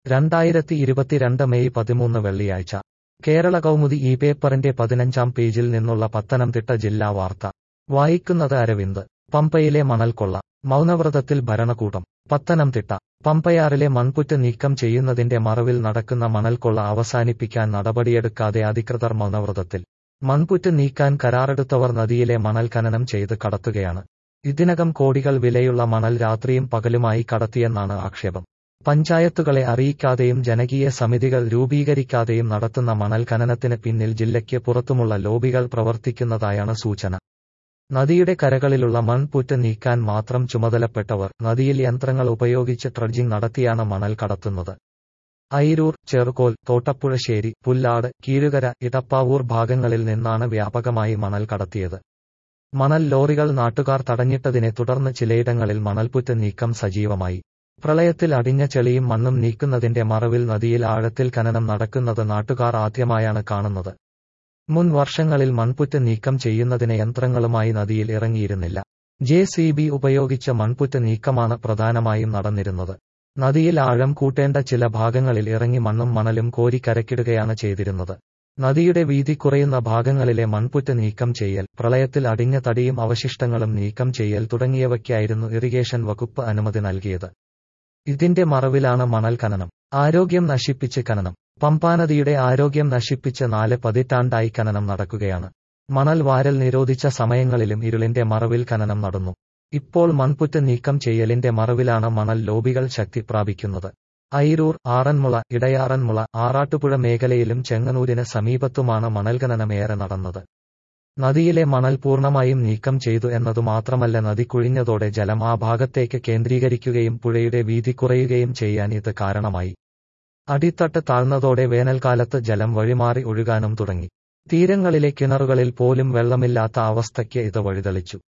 രണ്ടായിരത്തി ഇരുപത്തിരണ്ട് മെയ് പതിമൂന്ന് വെള്ളിയാഴ്ച കേരള കൗമുദി ഈ പേപ്പറിന്റെ പതിനഞ്ചാം പേജിൽ നിന്നുള്ള പത്തനംതിട്ട ജില്ലാ വാർത്ത വായിക്കുന്നത് അരവിന്ദ് പമ്പയിലെ മണൽക്കൊള്ള മൗനവ്രതത്തിൽ ഭരണകൂടം പത്തനംതിട്ട പമ്പയാറിലെ മൺപുറ്റ് നീക്കം ചെയ്യുന്നതിന്റെ മറവിൽ നടക്കുന്ന മണൽക്കൊള്ള അവസാനിപ്പിക്കാൻ നടപടിയെടുക്കാതെ അധികൃതർ മൗനവ്രതത്തിൽ മൺപുറ്റ് നീക്കാൻ കരാറെടുത്തവർ നദിയിലെ മണൽ ഖനനം ചെയ്ത് കടത്തുകയാണ് ഇതിനകം കോടികൾ വിലയുള്ള മണൽ രാത്രിയും പകലുമായി കടത്തിയെന്നാണ് ആക്ഷേപം പഞ്ചായത്തുകളെ അറിയിക്കാതെയും ജനകീയ സമിതികൾ രൂപീകരിക്കാതെയും നടത്തുന്ന മണൽ ഖനനത്തിന് പിന്നിൽ ജില്ലയ്ക്ക് പുറത്തുമുള്ള ലോബികൾ പ്രവർത്തിക്കുന്നതായാണ് സൂചന നദിയുടെ കരകളിലുള്ള മൺപുറ്റ് നീക്കാൻ മാത്രം ചുമതലപ്പെട്ടവർ നദിയിൽ യന്ത്രങ്ങൾ ഉപയോഗിച്ച് ട്രഡ്ജിംഗ് നടത്തിയാണ് മണൽ കടത്തുന്നത് ഐരൂർ ചെറുകോൽ തോട്ടപ്പുഴശ്ശേരി പുല്ലാട് കീഴുകര ഇടപ്പാവൂർ ഭാഗങ്ങളിൽ നിന്നാണ് വ്യാപകമായി മണൽ കടത്തിയത് മണൽ ലോറികൾ നാട്ടുകാർ തടഞ്ഞിട്ടതിനെ തുടർന്ന് ചിലയിടങ്ങളിൽ മണൽപുറ്റ് നീക്കം സജീവമായി പ്രളയത്തിൽ അടിഞ്ഞ ചെളിയും മണ്ണും നീക്കുന്നതിന്റെ മറവിൽ നദിയിൽ ആഴത്തിൽ ഖനനം നടക്കുന്നത് നാട്ടുകാർ ആദ്യമായാണ് കാണുന്നത് മുൻ വർഷങ്ങളിൽ മൺപുറ്റ് നീക്കം ചെയ്യുന്നതിന് യന്ത്രങ്ങളുമായി നദിയിൽ ഇറങ്ങിയിരുന്നില്ല ജെ സി ബി ഉപയോഗിച്ച് മൺപുറ്റ് നീക്കമാണ് പ്രധാനമായും നടന്നിരുന്നത് നദിയിൽ ആഴം കൂട്ടേണ്ട ചില ഭാഗങ്ങളിൽ ഇറങ്ങി മണ്ണും മണലും കോരി കരക്കിടുകയാണ് ചെയ്തിരുന്നത് നദിയുടെ വീതി കുറയുന്ന ഭാഗങ്ങളിലെ മൺപുറ്റ് നീക്കം ചെയ്യൽ പ്രളയത്തിൽ അടിഞ്ഞ തടിയും അവശിഷ്ടങ്ങളും നീക്കം ചെയ്യൽ തുടങ്ങിയവയ്ക്കായിരുന്നു ഇറിഗേഷൻ വകുപ്പ് അനുമതി നൽകിയത് ഇതിന്റെ മറവിലാണ് മണൽ ഖനനം ആരോഗ്യം നശിപ്പിച്ച് ഖനനം പമ്പാനദിയുടെ ആരോഗ്യം നശിപ്പിച്ച് നാല് പതിറ്റാണ്ടായി ഖനനം നടക്കുകയാണ് മണൽ വാരൽ നിരോധിച്ച സമയങ്ങളിലും ഇരുളിന്റെ മറവിൽ ഖനനം നടന്നു ഇപ്പോൾ മൺപുറ്റ് നീക്കം ചെയ്യലിന്റെ മറവിലാണ് മണൽ ലോബികൾ ശക്തി പ്രാപിക്കുന്നത് ഐരൂർ ആറന്മുള ഇടയാറന്മുള ആറാട്ടുപുഴ മേഖലയിലും ചെങ്ങന്നൂരിന് സമീപത്തുമാണ് മണൽ ഖനനം ഏറെ നടന്നത് നദിയിലെ മണൽ പൂർണ്ണമായും നീക്കം ചെയ്തു എന്നതു മാത്രമല്ല നദി കുഴിഞ്ഞതോടെ ജലം ആ ഭാഗത്തേക്ക് കേന്ദ്രീകരിക്കുകയും പുഴയുടെ വീതി കുറയുകയും ചെയ്യാൻ ഇത് കാരണമായി അടിത്തട്ട് താഴ്ന്നതോടെ വേനൽക്കാലത്ത് ജലം വഴിമാറി ഒഴുകാനും തുടങ്ങി തീരങ്ങളിലെ കിണറുകളിൽ പോലും വെള്ളമില്ലാത്ത അവസ്ഥയ്ക്ക് ഇത് വഴിതെളിച്ചു